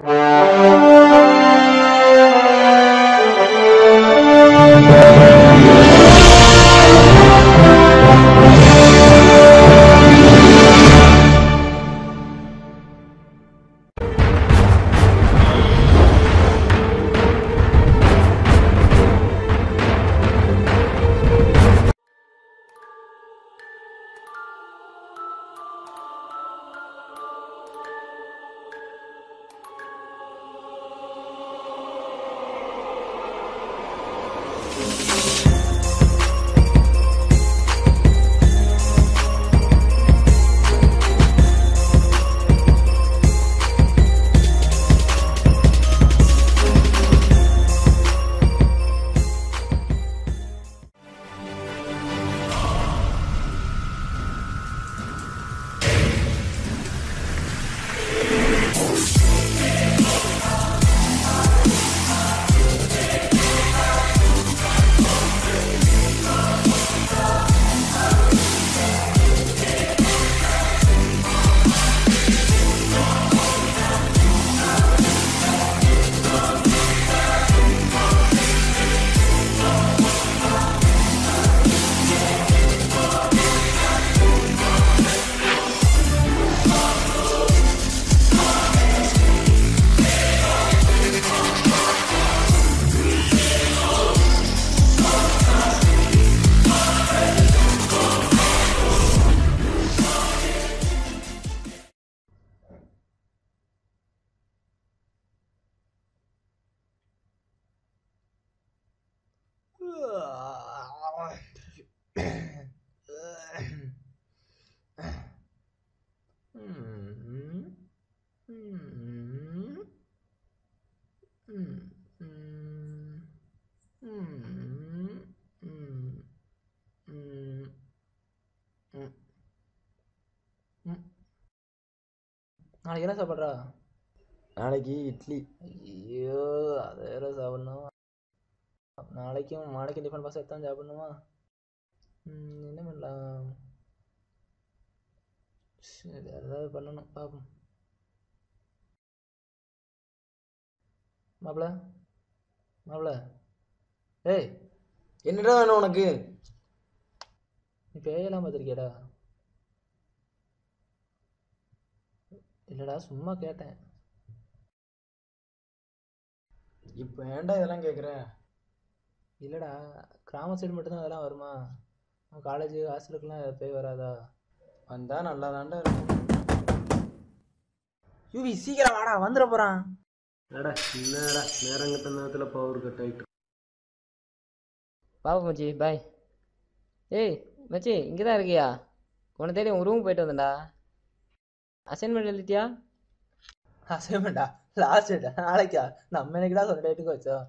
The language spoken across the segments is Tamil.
நாளைக்கு என்ன சாப்பிட்றா நாளைக்கு இட்லி ஐயோ அதை வேற சாப்பிட்ணும் நாளைக்கும் நாளைக்கும் டிஃபன் பாக்ஸ் எடுத்து சாப்பிட்ணுமா ம், என்ன பண்ணலாம் சரி வேறு ஏதாவது பண்ணணும் பார்ப்போம் மாப்பிள மாப்பிள ஏய் என்னடா வேணும் உனக்கு நீ பேயெல்லாம் பார்த்துருக்கியாடா இல்லைடா சும்மா கேட்டேன் இப்போ ஏன்டா இதெல்லாம் கேட்குற இல்லைடா கிராம சைடு மட்டும்தான் அதெல்லாம் வருமா காலேஜ் ஹாஸ்டலுக்குலாம் பேய் வராதா வந்தா நல்லா தான்டா இருக்கும் யூவி சீக்கிரம் வாடா வந்துட போகிறான் என்னடா என்னடா நேரங்கட்ட நேரத்தில் பவர் கட் ஆகிட்டு பாப்பா மச்சி பாய் ஏய் மச்சி இங்கே தான் இருக்கியா உன்னை தேடி உன் ரூமுக்கு போயிட்டு வந்தேன்டா அசைன்மெண்ட் எழுதிட்டியா அசைன்மெண்டா லாஸ்ட் டேட்டா நாளைக்கா நம்ம என்னைக்குடா சொன்ன டேட்டுக்கு வச்சோம்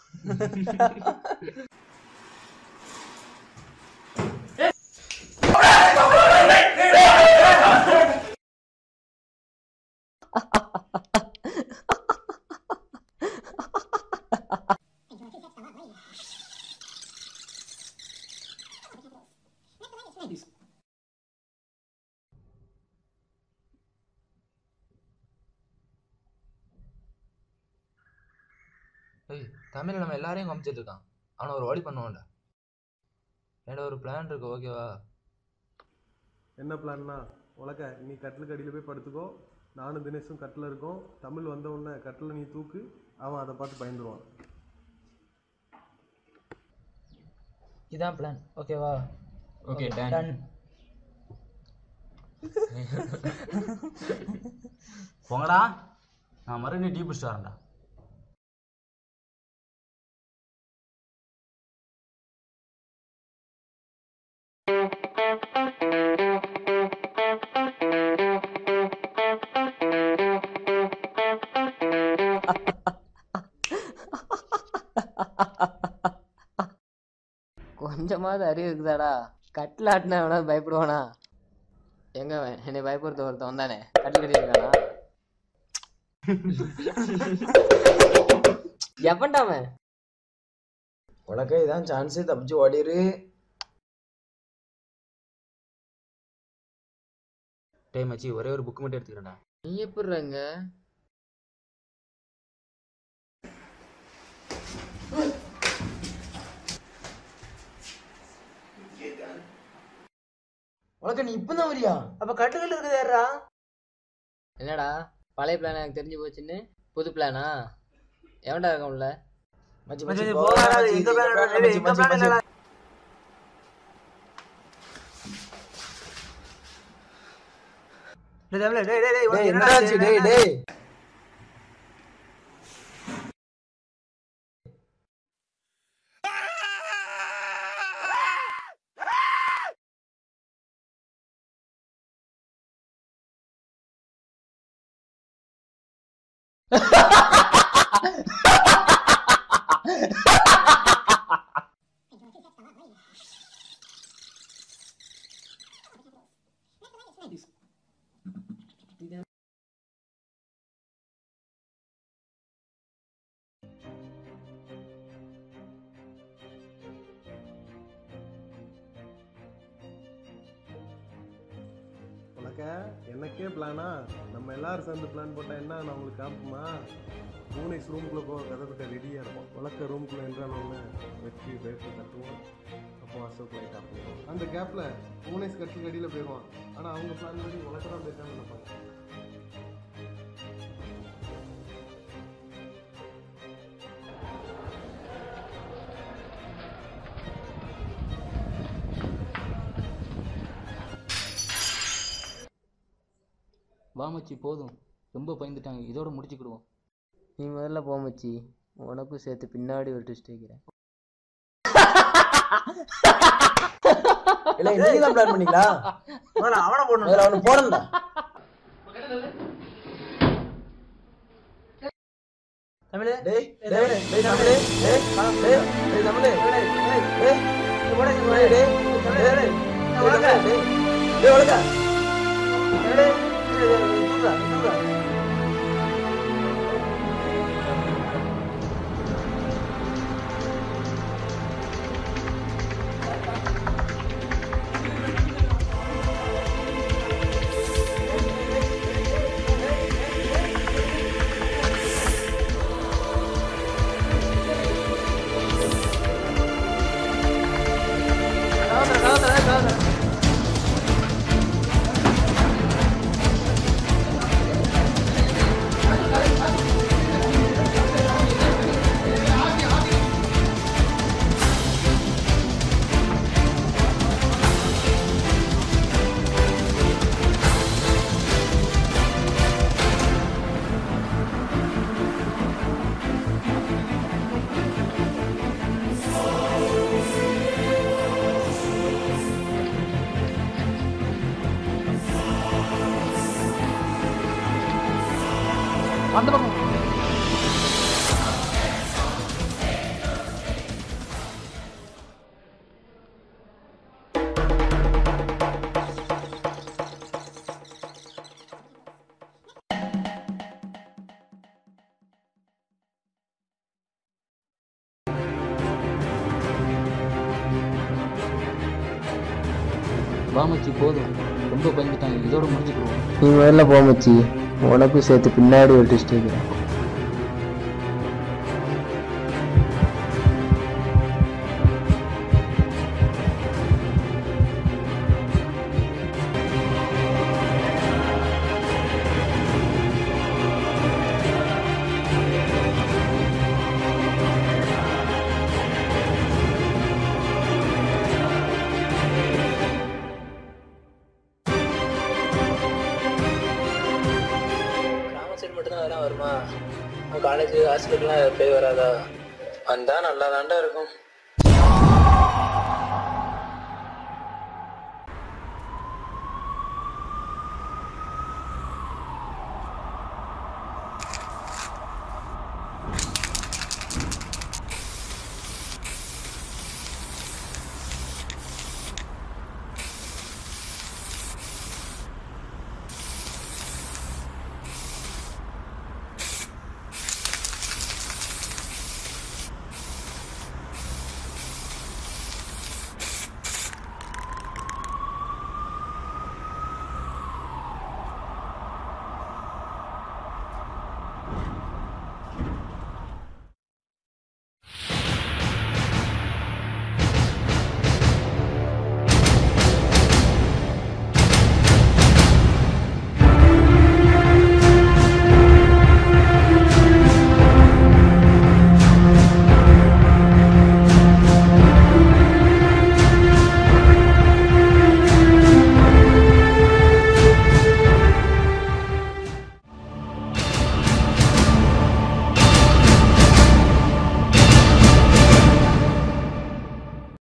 ஏய் தமிழ் நம்ம எல்லாரையும் காமிச்சிட்டு இருக்கான் அவனை ஒரு வழி பண்ணுவான்டா என்கிட்ட ஒரு பிளான் இருக்கு ஓகேவா என்ன பிளான்னா உலக நீ கட்டிலுக்கு அடியில் போய் படுத்துக்கோ நானும் தினேஷும் கட்டில் இருக்கோம் தமிழ் வந்த உடனே கட்டில் நீ தூக்கு அவன் அதை பார்த்து பயந்துருவான் இதான் பிளான் ஓகேவா ஓகே டன் போங்கடா நான் மறுபடியும் டீ பிடிச்சிட்டு வரேன்டா கொஞ்சமாவது அறிவு இருக்குதாடா கட்டில் ஆட்டினா எவனா பயப்படுவானா எங்க அவன் என்னை பயப்படுத்த ஒருத்தன் வந்தானே கட்டில் கட்டி இருக்கானா எவன்டா அவன் உனக்கு இதான் சான்ஸு தப்பிச்சு ஓடிரு டேய் மச்சி ஒரே ஒரு புக் மட்டும் எடுத்துக்கிறேன்டா நீ எப்படிறாங்க உலக நீ இப்பதான் வரியா அப்ப கட்டுக்கல் இருக்குது யாரா என்னடா பழைய பிளான் எனக்கு தெரிஞ்சு போச்சுன்னு புது பிளானா எவன்டா இருக்க உள்ள மச்சி மச்சி, மச்சி போகாத, போகாத, மச்சி, எங்க எங்க plan plan இல்ல, மச்சி, எங்க மச்சி, plan மச்சி. இல்ல. டேய் தமிழே, டேய் டேய் டேய் உனக்கு டேய், என்னடா என்னடா ஆச்சு? ஆச்சு? டேய், டேய். உனக்க எனக்கே பிளானா நம்ம எல்லாரும் சேர்ந்து பிளான் போட்டால் என்ன நான் உங்களுக்கு காப்புமா பூனைஸ் ரூம்குள்ளே போக கதை ரெடியாக இருக்கும் உலக்க ரூம்குள்ளே என்றானோன்னு வெற்றி பயத்து கட்டுவோம் அப்போ அசோக் லைட் ஆஃப் பண்ணுவோம் அந்த கேப்பில் பூனைஸ் கட்டுக்கு அடியில் போயிடுவான் ஆனால் அவங்க பிளான் பண்ணி உலக்க தான் போயிருக்கான்னு நினைப்பாங்க வா மச்சி போதும் ரொம்ப பயந்துட்டாங்க இதோட முடிச்சுக்கிடுவோம் நீ முதல்ல போ மச்சி உனக்கும் சேர்த்து பின்னாடி ஒரு ட்விஸ்ட் வைக்கிறேன் இல்ல நீங்க தான் பிளான் பண்ணீங்களா முதல்ல அவனை போடணும் முதல்ல அவனை போடணும்டா தமிழே டேய் டேய் டேய் தமிழே டேய் டேய் டேய் தமிழே டேய் டேய் டேய் போட டேய் டேய் டேய் டேய் உலக டேய் டேய் உலக வா மச்சி போதும் ரொம்ப பயந்துட்டாங்க இதோட முடிச்சுக்கிடுவோம் நீ முதல்ல போ மச்சி உனக்கும் சேர்த்து பின்னாடி ஒரு ட்விஸ்ட் வைக்கிறேன் கிராம சைடு மட்டும்தான் அதெல்லாம் வருமா காலேஜ் ஹாஸ்பிட்டல்லாம் போய் வராதா வந்தா நல்லா இருக்கும்